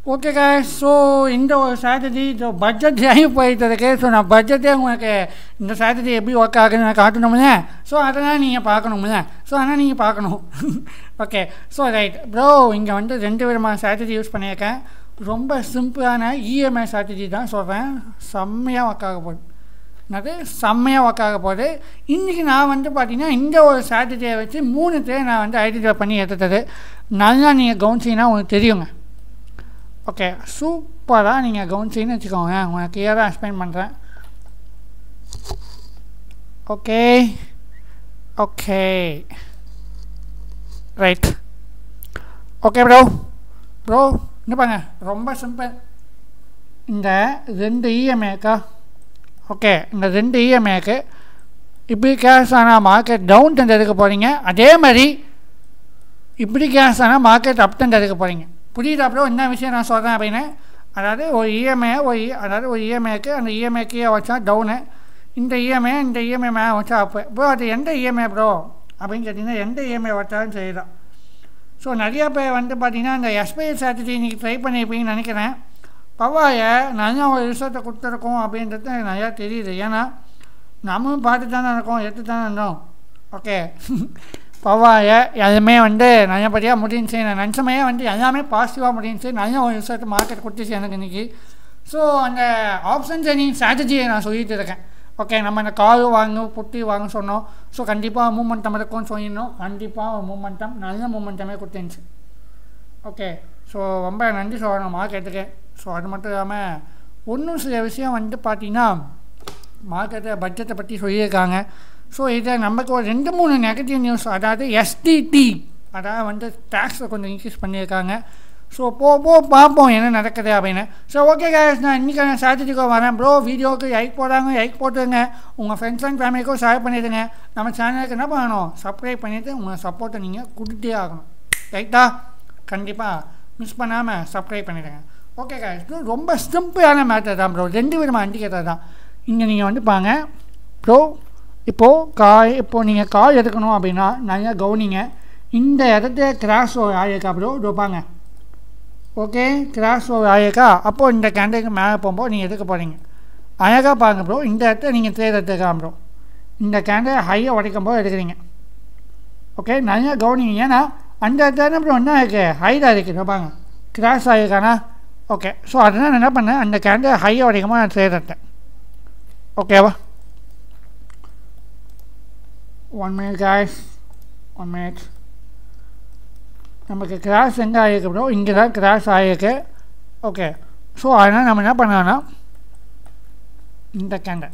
okay guys so இந்த ஒரு strategy so budget ஆகி போயிட்டு இருக்கு ஸோ நான் பட்ஜெட்டே உங்களுக்கு இந்த strategy எப்படி ஒர்க் ஆகுதுன்னு நான் காட்டணும்ல ஸோ அதெல்லாம் நீங்கள் பார்க்கணும்ல ஸோ அதனால் நீங்கள் பார்க்கணும் ஓகே ஸோ ரைட் ப்ரோ இங்கே வந்து ரெண்டு விதமான strategy யூஸ் பண்ணியிருக்கேன் ரொம்ப சிம்பிளான இஎம்ஐ strategy தான் சொல்கிறேன் செம்மையாக ஒர்க் ஆக போகுது அது செம்மையாக ஒர்க் ஆக போகுது இன்றைக்கி நான் வந்து பார்த்தீங்கன்னா இந்த ஒரு strategy-யை வச்சு மூணு பேர் நான் வந்து ஐடென்டிஃபை பண்ணி எடுத்தது நல்லா நீங்கள் கவனிச்சிங்கன்னா உங்களுக்கு தெரியுங்க ஓகே சூப்பராக நீங்கள் கவனிச்சின்னு வச்சுக்கோங்க உங்களுக்கு கிளியராக எக்ஸ்பிளைன் பண்ணுறேன் okay okay right okay bro bro என்ன பாருங்க ரொம்ப சிம்பிள் இந்த ரெண்டு இஎம்ஐக்கா ஓகே இந்த ரெண்டு இஎம்ஐக்கு இப்படி கேஷ் ஆனால் மார்க்கெட் டவுன் டெண்ட் எடுக்க போகிறீங்க அதே மாதிரி இப்படி கேஷ் ஆனால் மார்க்கெட் அப் டெண்ட் எடுக்க போகிறீங்க புரியுது அப்புறம் என்ன விஷயம் நான் சொல்கிறேன் அப்படின்னு அதாவது ஒரு இஎம்ஐ ஒரு இ- அதாவது ஒரு இஎம்ஐக்கு அந்த இஎம்ஐ கீழே வச்சா டவுனு இந்த இஎம்ஐ இந்த இஎம்ஐ மேலே வச்சா அப்பு ப்ரோ அது எந்த இஎம்ஐ ப்ரோ அப்படின்னு கேட்டிங்கன்னா எந்த இஎம்ஐ வச்சாலும் சரிதான் ஸோ நிறையா பேர் வந்து பார்த்தீங்கன்னா இந்த எஸ்பிஐ strategy இன்றைக்கி ட்ரை பண்ணியிருப்பீங்கன்னு நினைக்கிறேன் பரவாயில்ல நல்லா ஒரு ரிசல்ட்டை கொடுத்துருக்கோம் அப்படின்றது எனக்கு நிறையா தெரியுது ஏன்னா நம்மளும் பார்த்து தானே இருக்கோம் எடுத்து தானே இருந்தோம் ஓகே பரவாயில்ல எல்லாமே வந்து நல்லபடியாக முடிஞ்சுச்சு நான் நினச்சமே வந்து எல்லாமே பாசிட்டிவாக முடிஞ்சுச்சு நல்ல ஒரு ரிசல்ட் மார்க்கெட் கொடுத்துச்சு எனக்கு இன்றைக்கி ஸோ அந்த ஆப்ஷன் ட்ரெயினிங் ஸ்ட்ராட்டஜியை நான் சொல்லிட்டு இருக்கேன் ஓகே நம்ம இந்த காரு வாங்க புட்டி வாங்க சொன்னோம் ஸோ கண்டிப்பாக மூமெண்டம் இருக்கும்னு சொல்லியிருந்தோம் கண்டிப்பாக ஒரு மூமெண்டம் நல்ல மூமெண்டமே கொடுத்துருந்துச்சு ஓகே ஸோ ரொம்ப நன்றி சொல்லணும் மார்க்கெட்டுக்கு ஸோ அது மட்டும் இல்லாமல் இன்னும் சில விஷயம் வந்து பார்த்தீங்கன்னா மார்க்கெட்டை பட்ஜெட்டை பற்றி சொல்லியிருக்காங்க ஸோ இதை நமக்கு ஒரு ரெண்டு மூணு நெகட்டிவ் நியூஸ் அதாவது எஸ்டிடி அதாவது வந்து டேக்ஸை கொஞ்சம் இன்க்ரீஸ் பண்ணியிருக்காங்க ஸோ போ போ பார்ப்போம் என்ன நடக்குது அப்படின்னு ஸோ ஓகே கேஸ் நான் இன்றைக்கி நான் ஸ்ட்ராட்டஜிக்கோ வரேன் ப்ரோ வீடியோவுக்கு லைக் போடாங்க லைக் போட்டுருங்க உங்கள் ஃப்ரெண்ட்ஸ் அண்ட் ஃபேமிலிக்கும் ஷேர் பண்ணிடுங்க நம்ம சேனலுக்கு என்ன பண்ணணும் சப்ஸ்கிரைப் பண்ணிவிட்டு உங்கள் சப்போர்ட்டை நீங்கள் கொடுத்தே ஆகணும் ரைட்டா கண்டிப்பாக மிஸ் பண்ணாமல் சப்ஸ்கிரைப் பண்ணிடுங்க ஓகே guys இது ரொம்ப சிம்பிளான மேட்டர் தான் ப்ரோ ரெண்டு விதமாக இண்டிகேட்டர் தான் இங்கே நீங்கள் வந்து பாங்க ப்ரோ இப்போது காய் இப்போது நீங்கள் காய் எடுக்கணும் அப்படின்னா நல்லா கவனிங்க இந்த இடத்துல கிராஸ் ஓவர் ஆகிருக்கா ப்ரோ இதோ பாங்க ஓகே கிராஸ் ஓவர் ஆகிருக்கா அப்போது இந்த கேண்டலுக்கு மேலே போகும்போது நீங்கள் எடுக்க போகிறீங்க அழகாக பாருங்க ப்ரோ இந்த இடத்துல நீங்கள் தேர் எடுத்துக்கலாம் ப்ரோ இந்த கேண்டல் ஹையை உடைக்கும் போது எடுக்கிறீங்க ஓகே நல்லா கவனிங்க ஏன்னா அந்த இடத்துல ப்ரோ என்ன இருக்குது ஹைடாக இருக்குது பாங்க கிராஸ் ஆகிருக்கானா ஓகே ஸோ அதனால் நான் என்ன பண்ணேன் அந்த கேண்டல் ஹையை உடைக்கும் போது நான் தேர் எடுத்தேன் ஓகேவா one minute guys one minute நமக்கு கிராஸ் எங்கே ஆகிருக்கு ப்ரோ இங்கே தான் கிராஸ் ஆகிருக்கு ஓகே ஸோ அதனால் நம்ம என்ன பண்ணலாம்னா இந்த கேண்டல்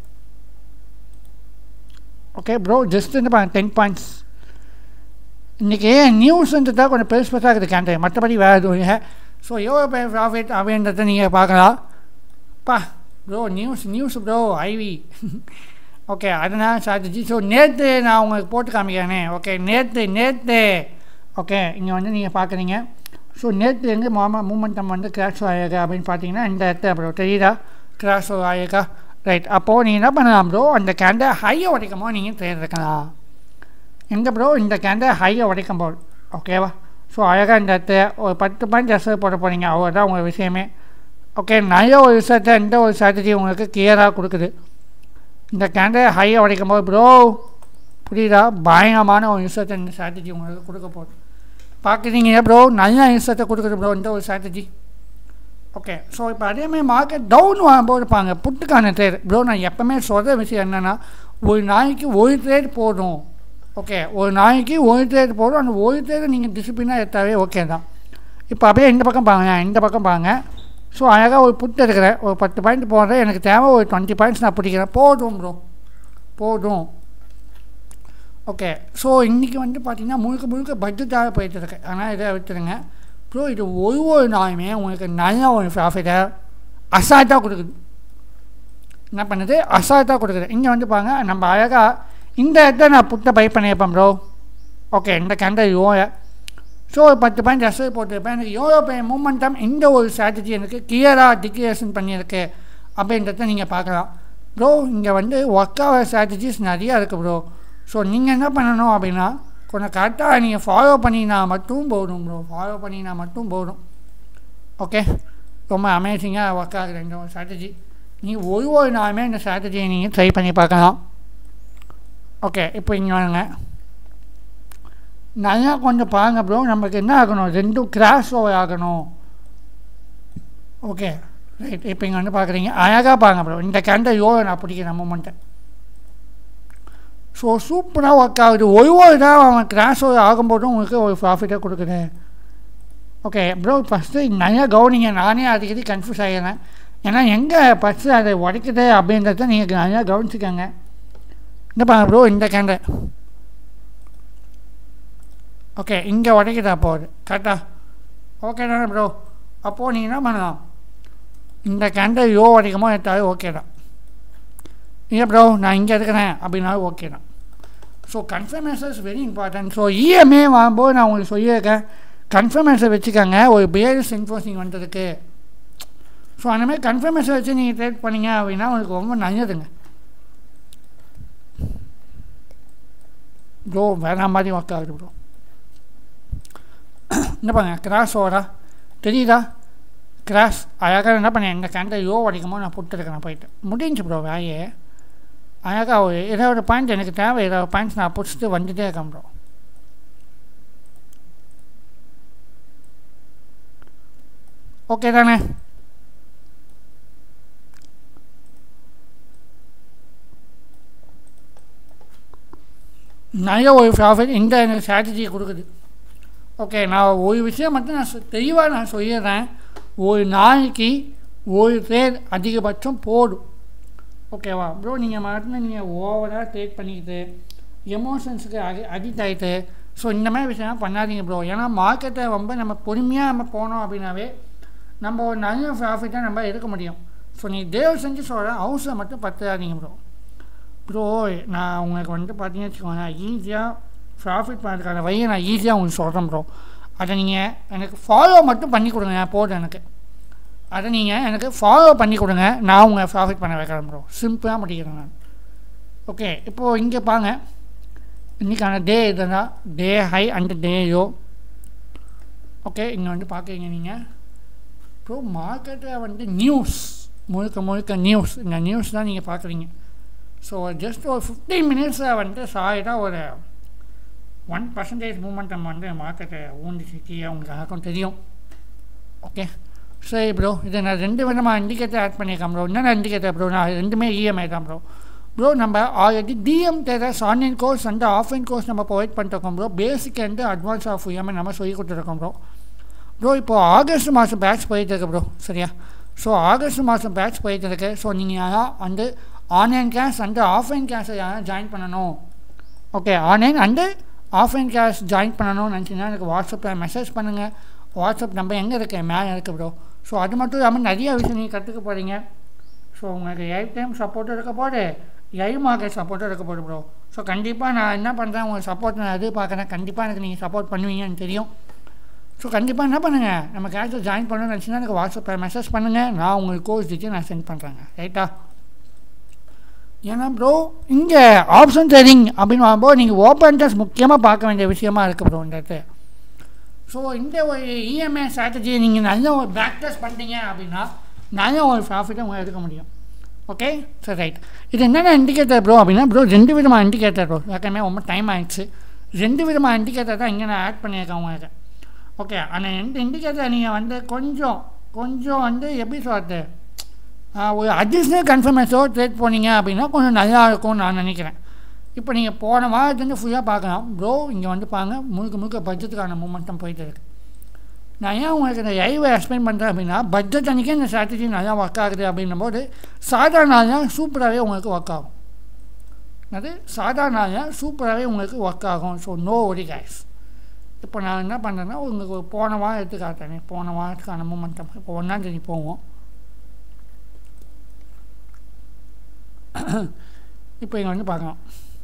ஓகே ப்ரோ ஜஸ்ட் வந்து பாருங்க டென் பாயிண்ட்ஸ் இன்றைக்கி நியூஸ்ன்றது தான் கொஞ்சம் பெருசு பெருசாக இருக்குது கேண்டல் மற்றபடி வேறு எதுவும் இல்லை ஸோ எவ்வளோ பேர் ப்ராஃபிட் அப்படின்றத நீங்கள் பார்க்கலாம் பா ப்ரோ நியூஸ் நியூஸ் ப்ரோ ஐவி ஓகே அதனால் ஸ்ட்ராட்டஜி ஸோ நேற்று நான் உங்களுக்கு போட்டு காமிக்கிறேனே ஓகே நேற்று நேற்று ஓகே இங்கே வந்து நீங்கள் பார்க்குறீங்க ஸோ நேற்று எங்கே மாமா மூமெண்டம் வந்து கிராஷ் ஆகிருக்கா அப்படின்னு பார்த்தீங்கன்னா இந்த இடத்துல ப்ரோ தெரியுதா கிராஷ் ஆகிருக்கா ரைட் அப்போது நீங்கள் என்ன பண்ணலாம் ப்ரோ அந்த கேண்டை ஹையை உடைக்கும் போது நீங்கள் தேர்ந்தெடுக்கலாம் எங்கே ப்ரோ இந்த கேண்டை ஹையை உடைக்கும் போது ஓகேவா ஸோ அழகாக இந்த இடத்துல ஒரு பத்து பாயிண்ட் எஸ்ஸர் போட போகிறீங்க அவ்வளோதான் உங்கள் விஷயமே ஓகே நல்ல ஒரு விஷயத்தை இந்த ஒரு ஸ்ட்ராட்டஜி உங்களுக்கு கிளியராக கொடுக்குது இந்த கேண்டல் ஹையை உடைக்கும் போது ப்ரோ புரியுதா பயங்கரமான ஒரு விஷயத்தை இந்த ஸ்ட்ராட்டஜி உங்களுக்கு கொடுக்க போகுது பார்க்குறீங்க ப்ரோ நல்ல விஷயத்தை கொடுக்குது ப்ரோ இந்த ஒரு ஸ்ட்ராட்டஜி ஓகே ஸோ இப்போ அதேமாதிரி மார்க்கெட் டவுன் வரும்போது பாங்க புட்டுக்கான ட்ரேட் ப்ரோ நான் எப்போவுமே சொல்கிற விஷயம் என்னென்னா ஒரு நாளைக்கு ஒரு ட்ரேட் போதும் ஓகே ஒரு நாளைக்கு ஒரு ட்ரேட் போதும் அந்த ஒரு ட்ரேட் நீங்கள் டிசிப்ளினாக எடுத்தாவே ஓகே தான் இப்போ அப்படியே இந்த பக்கம் பாருங்க இந்த பக்கம் பாருங்க ஸோ அழகாக ஒரு புட்டு எடுக்கிறேன் ஒரு பத்து பாயிண்ட் போடுறேன் எனக்கு தேவை ஒரு டுவெண்ட்டி பாயிண்ட்ஸ் நான் பிடிக்கிறேன் போதும் ப்ரோ போதும் ஓகே ஸோ இன்றைக்கி வந்து பார்த்தீங்கன்னா முழுக்க முழுக்க பட்ஜெட்டாக போயிட்டு இருக்கு ஆனால் இதை விட்டுருங்க ப்ரோ இது ஒரு ஒரு நாளுமே உங்களுக்கு நல்ல ஒரு ப்ராஃபிட்டை அசால்ட்டாக கொடுக்குது என்ன பண்ணுது அசால்ட்டாக கொடுக்குது இங்கே வந்து பாருங்க நம்ம அழகாக இந்த இடத்த நான் புட்டை பை பண்ணியிருப்பேன் ப்ரோ ஓகே இந்த கேண்டல் யோய ஸோ ஒரு பத்து பாயிண்ட் எஸ்ஐ போட்டிருப்பேன் எனக்கு யோயோ பே மூமெண்டம் இந்த ஒரு ஸ்ட்ராட்டஜி எனக்கு கிளியராக டிக்ளரேஷன் பண்ணியிருக்கு அப்படின்றத நீங்கள் பார்க்கலாம் ப்ரோ இங்கே வந்து ஒர்க் ஆகிற ஸ்ட்ராட்டஜிஸ் நிறையா இருக்குது ப்ரோ ஸோ நீங்கள் என்ன பண்ணணும் அப்படின்னா கொஞ்சம் கரெக்டாக நீங்கள் ஃபாலோ பண்ணினா மட்டும் போதும் ப்ரோ ஃபாலோ பண்ணினா மட்டும் போதும் ஓகே ரொம்ப அமேசிங்காக ஒர்க் ஆகுது இந்த ஒரு ஸ்ட்ராட்டஜி நீங்கள் ஒரு ஒரு நாளுமே இந்த ஸ்ட்ராட்டஜியை நீங்கள் ட்ரை பண்ணி பார்க்கலாம் ஓகே இப்போ இங்கே வாங்க நல்லா கொஞ்சம் பாருங்க ப்ரோ நமக்கு என்ன ஆகணும் ரெண்டும் கிராஸ் ஓவர் ஆகணும் ஓகே ரைட் இப்போ இங்கே வந்து பார்க்குறீங்க அழகாக பாருங்க ப்ரோ இந்த கேண்டல் யோவை நான் பிடிக்கிறேன் மூமெண்ட்டை ஸோ சூப்பராக ஒர்க் ஆகுது ஒரு ஒரு தான் அவன் கிராஸ் ஓவர் ஆகும்போதும் உங்களுக்கு ஒரு ப்ராஃபிட்டாக கொடுக்குது ஓகே ப்ரோ ஃபஸ்ட்டு நிறையா கவனிங்க நானே அடிக்கடி கன்ஃபியூஸ் ஆகிறேன் ஏன்னா எங்கே ஃபஸ்ட்டு அதை உடைக்குது அப்படின்றத நீங்கள் நிறையா கவனிச்சுக்கோங்க இந்த பாருங்க ப்ரோ இந்த கேண்டல் ஓகே இங்கே உடைக்குதா போகுது கரெக்டாக ஓகே தானே ப்ரோ அப்போது நீங்கள் என்ன பண்ணலாம் இந்த கேண்டல் யோ உடைக்குமோ எடுத்தாலும் ஓகே தான் இல்லை ப்ரோ நான் இங்கே இருக்கிறேன் அப்படின்னாலும் ஓகே தான் so confirmation is very important so EMA வாங்கும்போது நான் உங்களுக்கு சொல்லியிருக்கேன் கன்ஃபர்மேஷன் வச்சுக்கோங்க ஒரு பேரிஸ் இன்ஃபோர்ஸிங் வந்ததுக்கு ஸோ அந்த மாதிரி கன்ஃபர்மேஷன் வச்சு நீங்கள் ட்ரேட் பண்ணீங்க அப்படின்னா உங்களுக்கு ரொம்ப நல்லதுங்க ப்ரோ வேற மாதிரி ஒர்க் ஆகுது ப்ரோ என்ன பாருங்க கிராஸ் ஓவரா தெரியுதா கிராஸ் அழகாக என்ன பண்ணேன் இந்த கேண்டல் யோ அடிக்குமோ நான் போட்டுருக்கேன் போயிட்டு முடிஞ்சு ப்ரோ வேலையே அழகாக ஒரு ஏதாவது பாயிண்ட் எனக்கு தேவை ஏதாவது பாயிண்ட்ஸ் நான் பிடிச்சிட்டு வந்துட்டே இருக்கேன் ப்ரோ ஓகே தானே நல்ல ஒரு ப்ராஃபிட் இந்த எனக்கு ஸ்ட்ராட்டஜியை கொடுக்குது ஓகே நான் ஒரு விஷயம் மட்டும் நான் சொ- தெளிவாக நான் சொல்லிடுறேன் ஒரு நாளைக்கு ஒரு ட்ரேட் அதிகபட்சம் போடும் ஓகேவா ப்ரோ நீங்கள் மட்டும் நீங்கள் ஓவராக ட்ரேட் பண்ணிக்கிட்டு எமோஷன்ஸுக்கு அடி அடிக்ட் ஆகிட்டு ஸோ இந்த மாதிரி விஷயம் பண்ணாதீங்க ப்ரோ ஏன்னா மார்க்கெட்டை ரொம்ப நம்ம பொறுமையாக நம்ம போனோம் அப்படின்னாவே நம்ம ஒரு நல்ல ப்ராஃபிட்டாக நம்ம எடுக்க முடியும் ஸோ நீ தேவ் செஞ்சு சொல்கிறேன் ஹவுஸை மட்டும் பத்தாதீங்க ப்ரோ ப்ரோ நான் உங்களுக்கு வந்து பார்த்தீங்கன்னு வச்சுக்கோங்க ஈஸியாக ப்ராஃபிட் பண்ணுறதுக்கான வழியை நான் ஈஸியாக உங்களுக்கு சொல்கிறேன் ப்ரோ அதை நீங்கள் எனக்கு ஃபாலோ மட்டும் பண்ணி கொடுங்க போதும் எனக்கு அதை நீங்கள் எனக்கு ஃபாலோ பண்ணி கொடுங்க நான் உங்களை ப்ராஃபிட் பண்ண வைக்கிறேன் ப்ரோ சிம்பிளாக முடிக்கிறேன் நான் ஓகே இப்போது இங்கே பாருங்க இன்றைக்கான டே இதுதான் day high and day low okay இங்கே வந்து பார்க்குறீங்க நீங்கள் ப்ரோ மார்க்கெட்டில் வந்து நியூஸ் முழுக்க முழுக்க நியூஸ் இந்த நியூஸ் தான் நீங்கள் பார்க்குறீங்க ஸோ ஜஸ்ட் ஒரு ஃபிஃப்டீன் மினிட்ஸில் வந்து சாலிடாக ஒரு ஒன் பர்சன்டேஜ் மூமெண்டம் வந்து மார்க்கெட்டை ஊந்துச்சு கீழே உங்களுக்கு யாருக்கும் தெரியும் ஓகே சரி ப்ரோ இதை நான் ரெண்டு விதமாக இண்டிகேட்டர் ஆட் பண்ணியிருக்கேன் ப்ரோ என்னென்ன இண்டிகேட்டர் ப்ரோ நான் ரெண்டுமே இஎம்ஐ தான் ப்ரோ ப்ரோ நம்ம already TM traders online course and offline course நம்ம ப்ரொவைட் பண்ணிருக்கோம் bro basic and advance of EMA நம்ம சொல்லி கொடுத்துருக்கோம் ப்ரோ ப்ரோ இப்போது ஆகஸ்ட் மாதம் பேட்ச் போயிட்டு இருக்கு ப்ரோ சரியா ஸோ ஆகஸ்ட் மாதம் பேட்ச் போயிட்டு இருக்கு ஸோ நீங்கள் யாரா வந்து ஆன்லைன் கிளாஸ் அண்டு ஆஃப்லைன் கிளாஸை யாரும் ஜாயின் பண்ணணும் okay online and offline class join பண்ணணும்னு நினச்சிங்கன்னா எனக்கு வாட்ஸ்அப்பில் மெசேஜ் பண்ணுங்கள் வாட்ஸ்அப் நம்பர் எங்கே இருக்கு மேலே இருக்குது ப்ரோ ஸோ அது மட்டும் இல்லாமல் நிறைய விஷயம் நீங்கள் கற்றுக்க போகிறீங்க ஸோ உங்களுக்கு லைஃப் டைம் சப்போர்ட்டும் இருக்க போது லைவ் மார்க்கெட் சப்போர்ட்டும் இருக்க போகுது ப்ரோ ஸோ கண்டிப்பாக நான் என்ன பண்ணுறேன் உங்களுக்கு சப்போர்ட் நான் எதிர்பார்க்குறேன் கண்டிப்பாக எனக்கு நீங்கள் சப்போர்ட் பண்ணுவீங்கன்னு தெரியும் ஸோ கண்டிப்பாக என்ன பண்ணுங்கள் நம்ம கிளாஸில் ஜாயின் பண்ணணும்னு நினச்சிங்கன்னா எனக்கு வாட்ஸ்அப்பில் மெசேஜ் பண்ணுங்கள் நான் உங்களுக்கு கோர்ஸ் டீச்சர் நான் சென்ட் பண்ணுறேங்க ரைட்டா ஏன்னா ப்ரோ இங்கே ஆப்ஷன் ட்ரேடிங் அப்படின்னு வரும்போது நீங்கள் ஓப்பன் டெஸ்ட் முக்கியமாக பார்க்க வேண்டிய விஷயமா இருக்குது ப்ரோ இந்த இடத்துல ஸோ இந்த ஒரு இஎம்ஐ ஸ்ட்ராட்டஜியை நீங்கள் நல்ல ஒரு பேக் டெஸ்ட் பண்ணிட்டீங்க அப்படின்னா நல்ல ஒரு ப்ராஃபிட்டை உங்களை எடுக்க முடியும் ஓகே சரி ரைட் இது என்னென்ன இண்டிகேட்டர் ப்ரோ அப்படின்னா ப்ரோ ரெண்டு விதமான இண்டிகேட்டர் ப்ரோ ஏற்கனவே ரொம்ப டைம் ஆயிடுச்சு ரெண்டு விதமான இண்டிகேட்டர் தான் இங்கே நான் ஆட் பண்ணியிருக்கேன் உங்களுக்கு ஓகே அந்த ரெண்டு இண்டிகேட்டர் நீங்கள் வந்து கொஞ்சம் கொஞ்சம் வந்து எப்படி சொல்கிறது ஒரு அடிஷ்னல் கன்ஃபர்மேஷனோ ட்ரேட் போனீங்க அப்படின்னா கொஞ்சம் நல்லா இருக்கும்னு நான் நினைக்கிறேன் இப்போ நீங்கள் போன வாரத்துலேருந்து ஃபுல்லாக பார்க்கலாம் ப்ரோ இங்கே வந்து பாருங்க முழுக்க முழுக்க பட்ஜெட்டுக்கான மூமெண்ட்டம் போயிட்டு இருக்கு நான் ஏன் உங்களுக்கு இந்த லைவை எக்ஸ்பிளைன் பண்ணுறேன் அப்படின்னா பட்ஜெட் அன்றைக்கே இந்த ஸ்ட்ராட்டஜி நல்லா ஒர்க் ஆகுது அப்படின்னும் போது சாதாரண நாளில் சூப்பராகவே உங்களுக்கு ஒர்க் ஆகும் அது சாதாரண நாளில் சூப்பராகவே உங்களுக்கு ஒர்க் ஆகும் ஸோ நோ ஒரி கேஸ் இப்போ நான் என்ன பண்ணுறேன்னா உங்களுக்கு ஒரு போன வாரம் எடுத்து காட்டுறேன் போன வாரத்துக்கான மூமெண்டம் இப்போ ஒன்றாந்தேதி போவோம் இப்போ இங்கே வந்து பார்க்கலாம்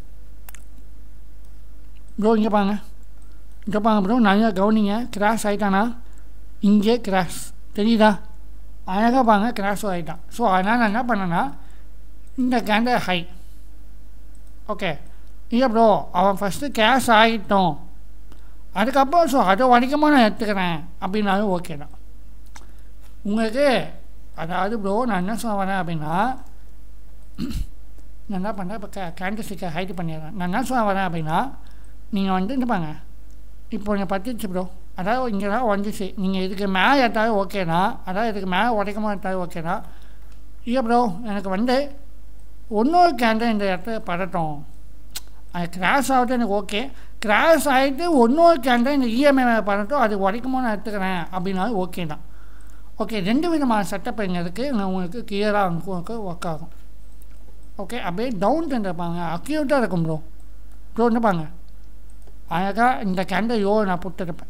ப்ரோ இங்கே பாருங்க இங்கே பாருங்க ப்ரோ நல்லா கவனிங்க கிராஷ் ஆகிட்டானா இங்கே கிராஷ் தெரியுதா அழகாக பாருங்க கிராஷ் ஆகிட்டான் ஸோ அதனால் நான் என்ன பண்ணேன்னா இந்த கேண்டல் ஹை ஓகே இல்லை ப்ரோ அவன் ஃபஸ்ட்டு கேஷ் ஆகிட்டோம் அதுக்கப்புறம் ஸோ அது வரைக்குமா நான் எடுத்துக்கிறேன் அப்படின்னாலும் ஓகே தான் உங்களுக்கு அதாவது ப்ரோ நான் என்ன சொல்ல வரேன் அப்படின்னா நான் என்ன பண்ணுறேன் இப்போ கே கேண்டஸ்டிக்கை ஹைட் பண்ணிடுறேன் நான் என்ன சொல்ல வரேன் அப்படின்னா நீங்கள் வந்து என்ன பாங்க இப்போ நீங்கள் பத்துச்சு ப்ரோ அதாவது இங்கே தான் வந்துச்சு நீங்கள் இதுக்கு மேலே எடுத்தாலும் ஓகேனா அதாவது இதுக்கு மேலே உடைக்கமாக எடுத்தாலும் ஓகேனா இல்லை ப்ரோ எனக்கு வந்து இன்னொரு கேண்டல் இந்த இடத்துல படட்டும் அது கிராஷ் ஆகிட்டு எனக்கு ஓகே கிராஷ் ஆகிட்டு இன்னொரு கேண்டல் இந்த இஎம்ஐ பண்ணட்டும் அது உடைக்குமோ நான் எடுத்துக்கிறேன் அப்படின்னாலும் ஓகே தான் ஓகே ரெண்டு விதமான செட்டப் இங்கே இருக்குது நான் உங்களுக்கு கிளியராக உங்களுக்கு ஒர்க் ஆகும் ஓகே அப்படியே டவுன் டென் இருப்பாங்க அக்யூட்டாக இருக்கும் ப்ரோ ப்ரோ என்னப்பாங்க அழகாக இந்த கேண்டல் யோ நான் போட்டுருப்பேன்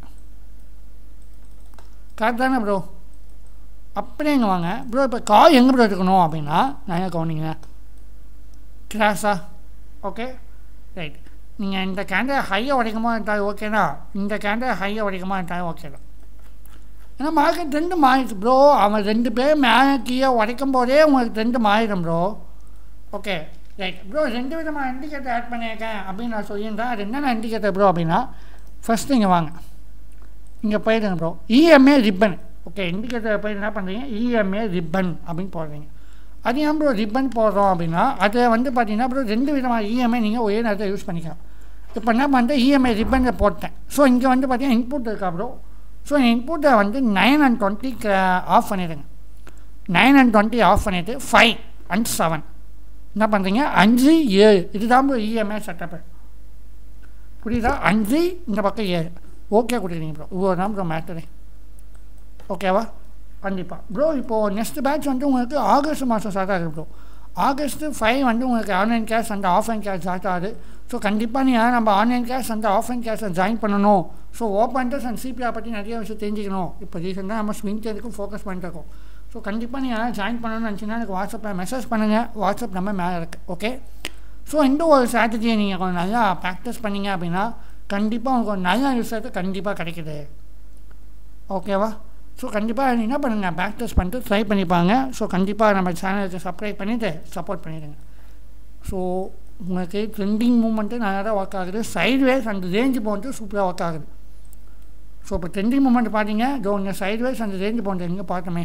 கரெக்ட் தானே ப்ரோ அப்படியே இங்கே வாங்க ப்ரோ இப்போ கால் எங்கே ப்ரோ எடுக்கணும் அப்படின்னா நான் என்ன கவனிங்க கிராஸா ஓகே ரைட் நீங்கள் இந்த கேண்டல் ஹையை உடைக்கமா இருந்தாலும் ஓகேனா இந்த கேண்டல் ஹையை உடைக்கமா இருந்தாலும் ஓகே தான் ஏன்னா மார்க்கெட் ரெண்டு மாறிடுச்சு ப்ரோ அவன் ரெண்டு பேர் மேலே கீழே உடைக்கும் போதே உங்களுக்கு ரெண்டு மாறிடும் ப்ரோ ஓகே ரைட் ப்ரோ ரெண்டு விதமாக இண்டிகேட்டர் ஆட் பண்ணியிருக்கேன் அப்படின்னு நான் சொல்லியிருந்தேன் அது என்னென்ன இண்டிகேட்டர் ப்ரோ அப்படின்னா ஃபஸ்ட்டு இங்கே வாங்க இங்கே போயிடுங்க bro EMA ribbon okay indicator போய் என்ன பண்ணுறீங்க இஎம்ஏ ரிப்பன் அப்படின்னு போடுறீங்க அது ஏன் ப்ரோ ரிப்பன் போடுறோம் அப்படின்னா அதை வந்து பார்த்தீங்கன்னா ப்ரோ ரெண்டு விதமாக இஎம்ஐ நீங்கள் ஒரே நேரத்தில் யூஸ் பண்ணிக்கலாம் இப்போ என்ன பண்ணுறேன் இஎம்ஐ ரிப்பனில் போட்டேன் ஸோ இங்கே வந்து பார்த்தீங்கன்னா இன்புட் இருக்கா ப்ரோ ஸோ இன்புட்டை வந்து நைன் அண்ட் டுவெண்ட்டி ஆஃப் பண்ணிடுங்க நைன் அண்ட் டுவெண்ட்டி ஆஃப் பண்ணிவிட்டு ஃபைவ் அண்ட் செவன் என்ன பண்ணுறீங்க அஞ்சு ஏழு இதுதான் ப்ரோ இஎம்ஐ செட்டப்பு புரியுதா அஞ்சு இந்த பக்கம் ஏழு ஓகே கொடுக்குறீங்க ப்ரோ இவ்வளோ தான் ப்ரோ மேட்டரு ஓகேவா கண்டிப்பாக ப்ரோ இப்போது நெக்ஸ்ட் பேட்ச் வந்து உங்களுக்கு ஆகஸ்ட் மாதம் ஸ்டார்ட் ஆகுது ப்ரோ ஆகஸ்ட்டு ஃபைவ் வந்து உங்களுக்கு ஆன்லைன் கேஷ் அந்த ஆஃப்லைன் கேஷ் ஸ்டார்ட் ஆகுது ஸோ கண்டிப்பாக நீங்கள் நம்ம ஆன்லைன் கேஷ் அந்த ஆஃப்லைன் கேஷை ஜாயின் பண்ணணும் ஸோ ஓப்பன்டர்ஸ் அண்ட் சிபிஆர் பற்றி நிறைய விஷயம் தெரிஞ்சுக்கணும் இப்போ ரீசெண்டாக நம்ம ஸ்விங் தேர்துக்கும் ஃபோக்கஸ் பண்ணிட்டுருக்கோம் ஸோ கண்டிப்பாக நீங்கள் ஜாயின் பண்ணணும்னு நினச்சிங்கன்னா எனக்கு வாட்ஸ்அப்பில் மெசேஜ் பண்ணுங்கள் வாட்ஸ்அப் நம்பர் மேலே இருக்குது ஓகே ஸோ இந்த ஒரு ஸ்ட்ராட்டஜியை நீங்கள் கொஞ்சம் நல்லா ப்ராக்டிஸ் பண்ணீங்க அப்படின்னா கண்டிப்பாக உங்களுக்கு ஒரு நல்ல ரிசல்ட் கண்டிப்பாக கிடைக்குது ஓகேவா ஸோ கண்டிப்பாக என்ன பண்ணுங்கள் ப்ராக்டிஸ் பண்ணிட்டு ட்ரை பண்ணிப்பாங்க ஸோ கண்டிப்பாக நம்ம சேனலுக்கு சப்ஸ்கிரைப் பண்ணிவிட்டு சப்போர்ட் பண்ணிடுங்க ஸோ உங்களுக்கு ட்ரெண்டிங் மூமெண்ட்டு நல்லா தான் ஒர்க் ஆகுது சைட்வேஸ் அந்த ரேஞ்சு போன்ட்டு சூப்பராக ஒர்க் ஆகுது ஸோ இப்போ ட்ரெண்டிங் மூமெண்ட் பார்த்தீங்க இதோ இங்கே சைட்வேஸ் அந்த ரேஞ்சு போன்ட்டு எங்கே பார்த்தோமே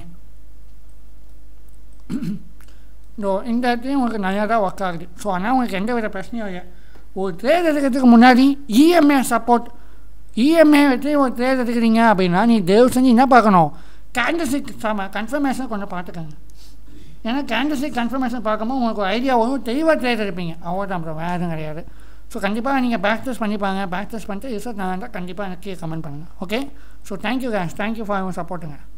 இதோ இந்த இடத்துலையும் உங்களுக்கு நல்லா தான் ஒர்க் ஆகுது ஸோ ஆனால் உங்களுக்கு எந்த வித பிரச்சனையும் இல்லை ஒரு ட்ரேட் எடுக்கிறதுக்கு முன்னாடி இஎம்ஐ சப்போர்ட் இஎம்ஐ வச்சு ஒரு ட்ரேட் எடுக்கிறீங்க அப்படின்னா நீ தயவு செஞ்சு என்ன பார்க்கணும் கேண்டல்ஸ்டிக் சாம கன்ஃபர்மேஷன் கொஞ்சம் பார்த்துக்கங்க ஏன்னா கேண்டல்ஸ்டிக் கன்ஃபர்மேஷன் பார்க்கும்போது உங்களுக்கு ஒரு ஐடியா வரும் தெளிவாக ட்ரேட் எடுப்பீங்க அவ்வளோதான் ப்ரோ வேறு எதுவும் கிடையாது ஸோ கண்டிப்பாக நீங்கள் ப்ராக்டிஸ் பண்ணிப்பாங்க ப்ராக்டிஸ் பண்ணிட்டு ரிசல்ட் நான் கண்டிப்பாக எனக்கு கமெண்ட் பண்ணுங்கள் okay so thank you guys thank you for your சப்போர்ட்டுங்க